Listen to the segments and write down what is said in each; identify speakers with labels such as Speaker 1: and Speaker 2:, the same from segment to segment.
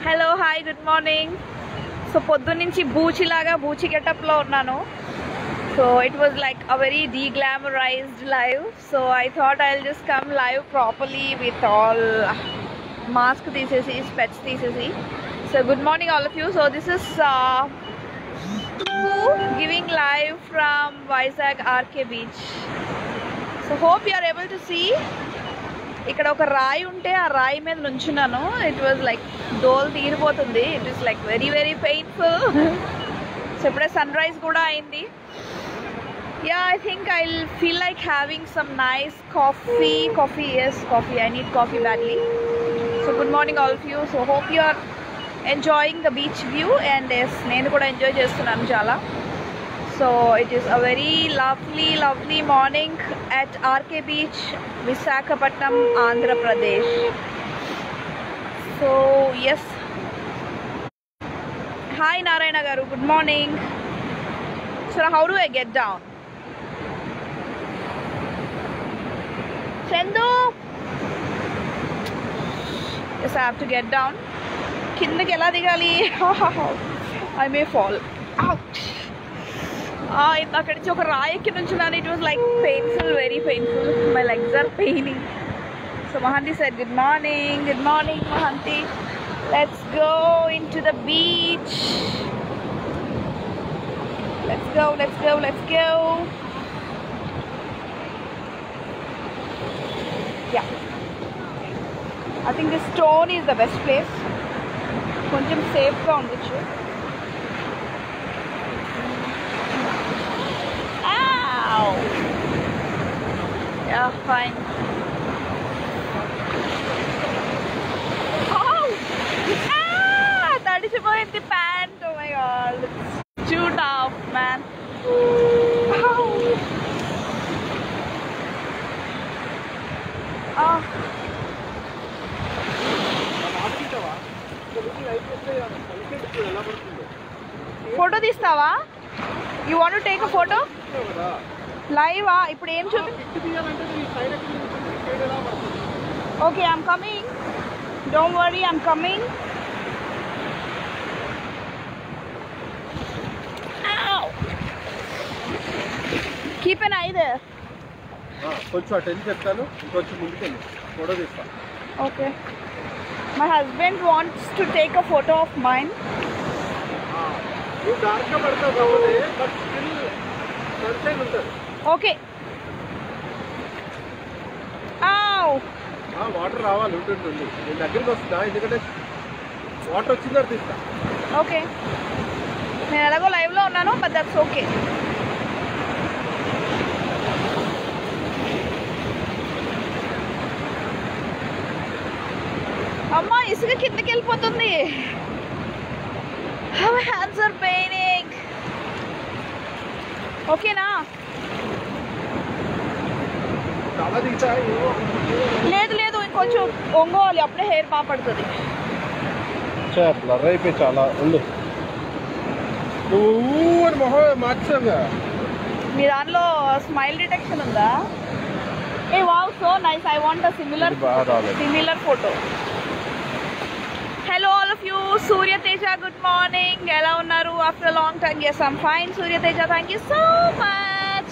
Speaker 1: Hello hi good morning so పొద్దున్నుంచి బూచిలాగా బూచి గెటప్లో ఉన్నాను so it was like uh very deglamourised live so I thought I just come live properly with all mask తీసేసి specs తీసేసి so good morning all of you so this is giving live from Vizag RK beach so hope you are able to see ఇక్కడ ఒక రాయి ఉంటే ఆ రాయి మీద నుంచున్నాను ఇట్ వాజ్ లైక్ డోల్ తీరిపోతుంది it is like very very painful so ఇప్పుడే సన్ రైజ్ కూడా అయింది yeah I think I feel like having some nice coffee coffee yes coffee I need coffee badly so good morning all of you so hope you are enjoying the beach view and yes నేను కూడా enjoy చేస్తున్నాను చాలా so it is uh very lovely lovely morning at RK beach Visakhapatnam Andhra Pradesh so yes hi Narayana garu good morning so how do I get down Chandu yes I have to get down కిందకి ఎలా దిగాలి I may fall out అక్కడి నుంచి ఒక రాయకి నుంచి నాన్న it was like painful very painful my legs are paining so Mahanti sir good morning good morning Mahanti let's go into the beach let's go let's go let's go yeah I think the stone is the best place కొంచెం సేఫ్గా ఉండొచ్చు Ow! Yeah, fine. Oh! Ah! తడిచిపోయింది pant oh my God too tough man photo తీస్తావా you want take a photo లైవా ఇప్పుడు ఏం చూపి okay I'm coming don't worry I'm coming keep an eye there
Speaker 2: కొంచెం అటు వెళ్ళి చెప్తాను ఇంకొంచెం ముందుకెళ్ళి ఫోటో తీస్తా
Speaker 1: okay my husband wants to take a photo of mind
Speaker 2: నువ్వు డార్క్గా పడతావు కాబట్టి బట్ స్టిల్ సన్షైన్ ఉంటుంది
Speaker 1: ఓకే ఆవ్
Speaker 2: ఆ, వాటర్ రావాలి ఉంటుంటుంది నేను దగ్గరికి వస్తుందా ఎందుకంటే వాటర్ వచ్చిన తర్వాత తీస్తా
Speaker 1: ఓకే నేను ఎలాగో లైవ్లో ఉన్నాను బట్ దట్స్ ఓకే అమ్మా ఇసుక కిందకి వెళ్ళిపోతుంది హ్యాండ్స్ ఆర్ పెయినింగ్ ఓకేనా
Speaker 2: చాలా దిగుతా ఏమో
Speaker 1: లేదు లేదు ఇంకొంచెం ఒంగోవాలి అప్పుడే హెయిర్ బాగా పడుతుంది
Speaker 2: బ్లర్ అయిపోయి చాలా ఉండు నువ్వు అని మొహం మార్చావుగా
Speaker 1: మీ దానిలో స్మైల్ డిటెక్షన్ ఉందా ఏ wow so nice I want a similar
Speaker 2: ఇది బాగా రాలేదు
Speaker 1: similar photo hello all of you Surya Teja good morning ఎలా ఉన్నారు after long time yes I'm fine Surya Teja thank you so much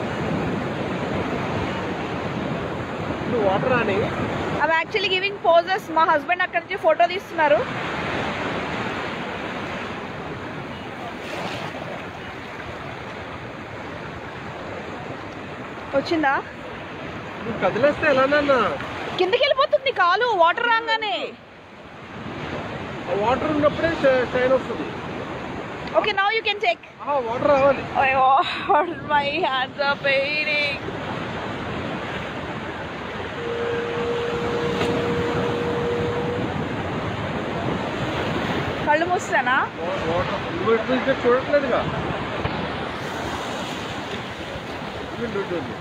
Speaker 2: నువ్వు వాటర్ అని
Speaker 1: ఐమ్ యాక్చువల్లీ గివింగ్ పోజెస్ మా హస్బెండ్ అక్కడి నుంచి ఫోటో తీస్తున్నారు వచ్చిందా
Speaker 2: నువ్వు కదిలేస్తే ఎలానన్నా
Speaker 1: కిందకి వెళ్ళిపోతుంది కాలు వాటర్ రాగానే
Speaker 2: వాటర్ ఉన్నప్పుడే షైన్ వస్తుంది
Speaker 1: okay now you can check
Speaker 2: water రావాలి
Speaker 1: Oh my god, my hands are paining. కళ్ళు మూస్తానా
Speaker 2: వాటర్ నువ్వు ఇటు నుంచి చూడట్లేదుగా ఉండు, ఉండు, ఉండు.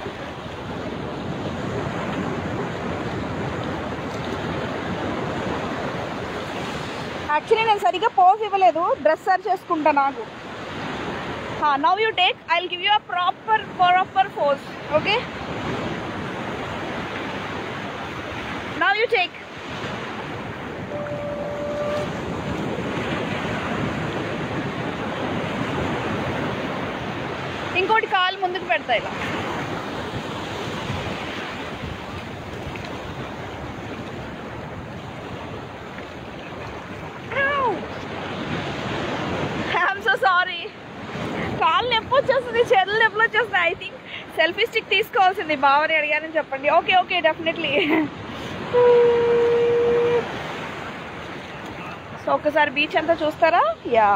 Speaker 1: యాక్చువల్లీ నేను సరిగ్గా పోజ్ ఇవ్వలేదు డ్రెస్ సర్ చేసుకుంటా నాకు now you take I give you a proper proper pose okay now you take కాలు ముందుకు పెడతా ఇలా ఐఎమ్ సో సారీ కాళ్ళు నొప్పి వచ్చేస్తుంది చేతులు నొప్పులు వచ్చేస్తుంది ఐ థింక్ సెల్ఫీ స్టిక్ తీసుకోవాల్సింది బావని అడిగానని చెప్పండి ఓకే ఓకే డెఫినెట్లీ సో ఒకసారి బీచ్ అంతా చూస్తారా యా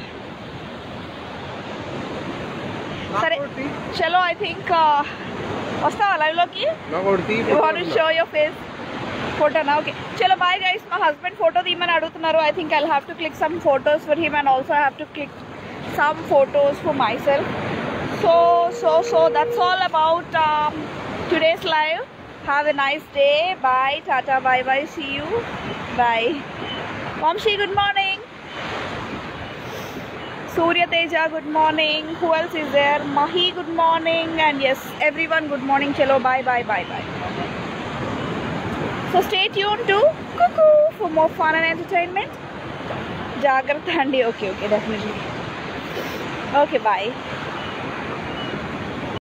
Speaker 1: సరే
Speaker 2: నాకు ఒకటి తీ.
Speaker 1: చలో ఐ థింక్ వస్తావా లైవ్లోకి
Speaker 2: నాకు ఒకటి తీ.
Speaker 1: You want show your face ఫోటోనా ఓకే చలో బాయ్ గైస్ మా హస్బెండ్ ఫోటో తీయమని అడుగుతున్నారు I think I have to click some photos for him and also I have to click some photos for myself so so so that's all about today's live have a nice day bye tata bye bye see you bye Vamshi good morning Surya Teja, good morning. Who else is there? Mahi, good morning. And yes, everyone, good morning. Chalo, bye, bye, bye, bye. So stay tuned to Cuckoo for more fun and entertainment. Jagrata Andi. Okay, okay, definitely. Okay, bye.